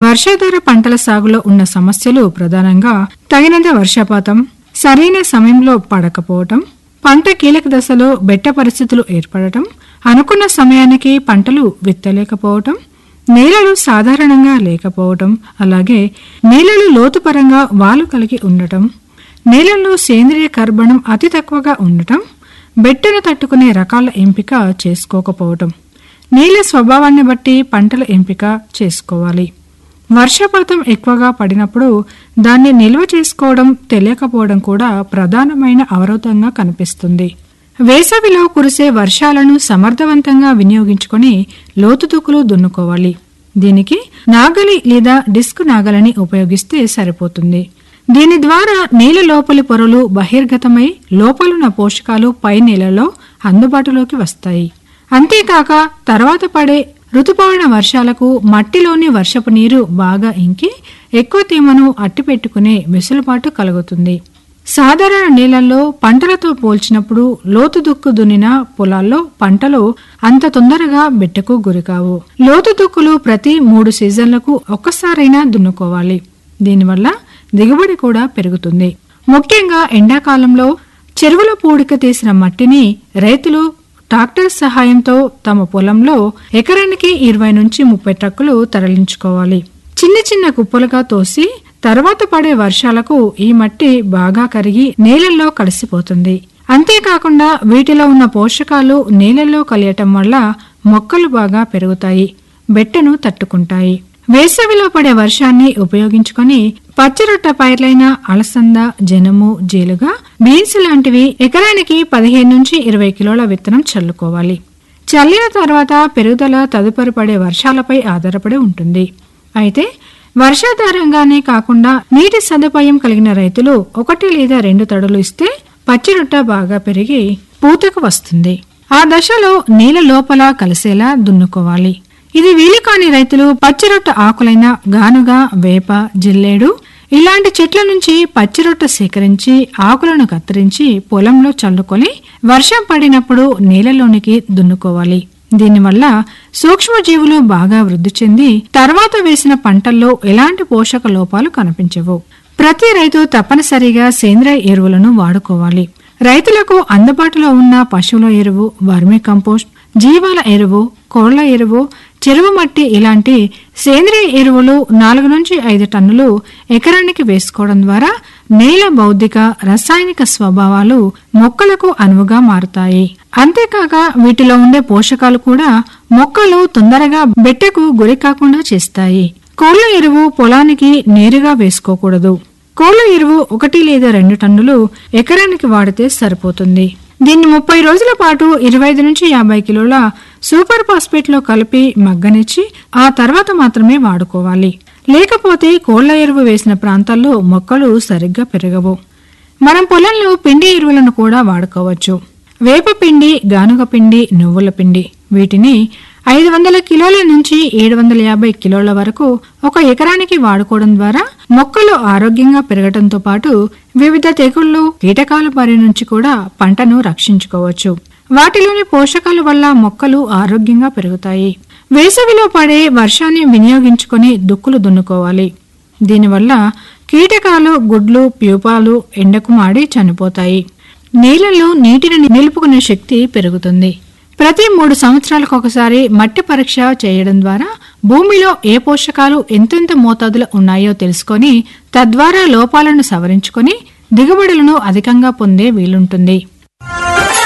వర్షాధార పంటల సాగులో ఉన్న సమస్యలు ప్రధానంగా తగినంత వర్షపాతం సరైన సమయంలో పడకపోవటం పంట కీలక దశలో బెట్ట పరిస్థితులు ఏర్పడటం అనుకున్న సమయానికి పంటలు విత్తలేకపోవటం నేలలు సాధారణంగా లేకపోవటం అలాగే నేలలు లోతుపరంగా వాలు కలిగి ఉండటం నేలల్లో సేంద్రియ కర్బనం అతి తక్కువగా ఉండటం బెట్టను తట్టుకునే రకాల ఎంపిక చేసుకోకపోవటం నేల స్వభావాన్ని బట్టి పంటల ఎంపిక చేసుకోవాలి వర్షపాతం ఎక్కువగా పడినప్పుడు దాన్ని నిల్వ చేసుకోవడం తెలియకపోవడం కూడా ప్రధానమైన అవరోధంగా కనిపిస్తుంది వేసవిలో కురిసే వర్షాలను సమర్థవంతంగా వినియోగించుకొని లోతుతుకులు దున్నుకోవాలి దీనికి నాగలి లేదా డిస్క్ నాగలిని ఉపయోగిస్తే సరిపోతుంది దీని ద్వారా నేల లోపలి పొరలు బహిర్గతమై లోపలున్న పోషకాలు పై నేలలో అందుబాటులోకి వస్తాయి అంతేకాక తర్వాత పడే ఋతుపవన వర్షాలకు మట్టిలోని వర్షపు నీరు బాగా ఇంకి ఎక్కువ తేమను అట్టిపెట్టుకునే వెసులుబాటు కలుగుతుంది సాధారణ నేలల్లో పంటలతో పోల్చినప్పుడు లోతు దుక్కు దున్నిన పొలాల్లో పంటలు అంత తొందరగా బిట్టకు గురికావు లోతు దుక్కులు ప్రతి మూడు సీజన్లకు ఒక్కసారైనా దున్నుకోవాలి దీనివల్ల దిగుబడి కూడా పెరుగుతుంది ముఖ్యంగా ఎండాకాలంలో చెరువుల పూడిక తీసిన మట్టిని రైతులు ట్రాక్టర్ సహాయంతో తమ పొలంలో ఎకరానికి ఇరవై నుంచి ముప్పై ట్రక్కులు తరలించుకోవాలి చిన్న చిన్న కుప్పలుగా తోసి తర్వాత పడే వర్షాలకు ఈ మట్టి బాగా కరిగి నేలల్లో కలిసిపోతుంది అంతేకాకుండా వీటిలో ఉన్న పోషకాలు నేలల్లో కలియటం వల్ల మొక్కలు బాగా పెరుగుతాయి బెట్టను తట్టుకుంటాయి వేసవిలో పడే వర్షాన్ని ఉపయోగించుకొని పచ్చరొట్ట పైర్లైన అలసంద జనము జీలుగా బీన్స్ లాంటివి ఎకరానికి పదిహేను నుంచి ఇరవై కిలోల విత్తనం చల్లుకోవాలి చల్లిన తర్వాత పెరుగుదల తదుపరి పడే వర్షాలపై ఆధారపడి ఉంటుంది అయితే వర్షాధారంగానే కాకుండా నీటి సదుపాయం కలిగిన రైతులు ఒకటి లేదా రెండు తడులు ఇస్తే పచ్చిరొట్ట బాగా పెరిగి పూతకు వస్తుంది ఆ దశలో నీళ్ళ లోపల కలిసేలా దున్నుకోవాలి ఇది వీలు కాని రైతులు పచ్చిరొట్ట ఆకులైన గానుగా వేప జిల్లేడు ఇలాంటి చెట్ల నుంచి పచ్చిరొట్ట సేకరించి ఆకులను కత్తిరించి పొలంలో చల్లుకొని వర్షం పడినప్పుడు నీళ్ళలోనికి దున్నుకోవాలి దీనివల్ల సూక్ష్మజీవులు బాగా వృద్ధి చెంది తర్వాత వేసిన పంటల్లో ఎలాంటి పోషక లోపాలు కనిపించవు ప్రతి రైతు తప్పనిసరిగా సేంద్రియ ఎరువులను వాడుకోవాలి రైతులకు అందుబాటులో ఉన్న పశువుల ఎరువు వర్మి కంపోస్ట్ జీవాల ఎరువు కోళ్ల ఎరువు చెరువు మట్టి ఇలాంటి సేంద్రియ ఎరువులు నాలుగు నుంచి ఐదు టన్నులు ఎకరానికి వేసుకోవడం ద్వారా నేల బౌద్ధిక రసాయనిక స్వభావాలు మొక్కలకు అనువుగా మారుతాయి అంతేకాక వీటిలో ఉండే పోషకాలు కూడా మొక్కలు తొందరగా బెట్టకు గురి కాకుండా చేస్తాయి కోళ్ల ఎరువు పొలానికి నేరుగా వేసుకోకూడదు కోళ్ల ఎరువు ఒకటి లేదా రెండు టన్నులు ఎకరానికి వాడితే సరిపోతుంది దీన్ని ముప్పై రోజుల పాటు ఇరవై ఐదు నుంచి యాభై కిలోల సూపర్ ఫాస్ఫేట్ లో కలిపి మగ్గనిచ్చి ఆ తర్వాత మాత్రమే వాడుకోవాలి లేకపోతే కోళ్ల ఎరువు వేసిన ప్రాంతాల్లో మొక్కలు సరిగ్గా పెరగవు మనం పొలంలో పిండి ఎరువులను కూడా వాడుకోవచ్చు వేప పిండి గానుగ పిండి నువ్వుల పిండి వీటిని ఐదు వందల కిలోల నుంచి ఏడు వందల యాభై కిలోల వరకు ఒక ఎకరానికి వాడుకోవడం ద్వారా మొక్కలు ఆరోగ్యంగా పెరగడంతో పాటు వివిధ తెగుళ్లు కీటకాల బారి నుంచి కూడా పంటను రక్షించుకోవచ్చు వాటిలోని పోషకాల వల్ల మొక్కలు ఆరోగ్యంగా పెరుగుతాయి వేసవిలో పడే వర్షాన్ని వినియోగించుకొని దుక్కులు దున్నుకోవాలి దీనివల్ల కీటకాలు గుడ్లు ప్యూపాలు ఎండకు మాడి చనిపోతాయి నీళ్లలో నీటిని నిలుపుకునే శక్తి పెరుగుతుంది ప్రతి మూడు సంవత్సరాలకు ఒకసారి మట్టి పరీక్ష చేయడం ద్వారా భూమిలో ఏ పోషకాలు ఎంతెంత మోతాదులో ఉన్నాయో తెలుసుకొని తద్వారా లోపాలను సవరించుకొని దిగుబడులను అధికంగా పొందే వీలుంటుంది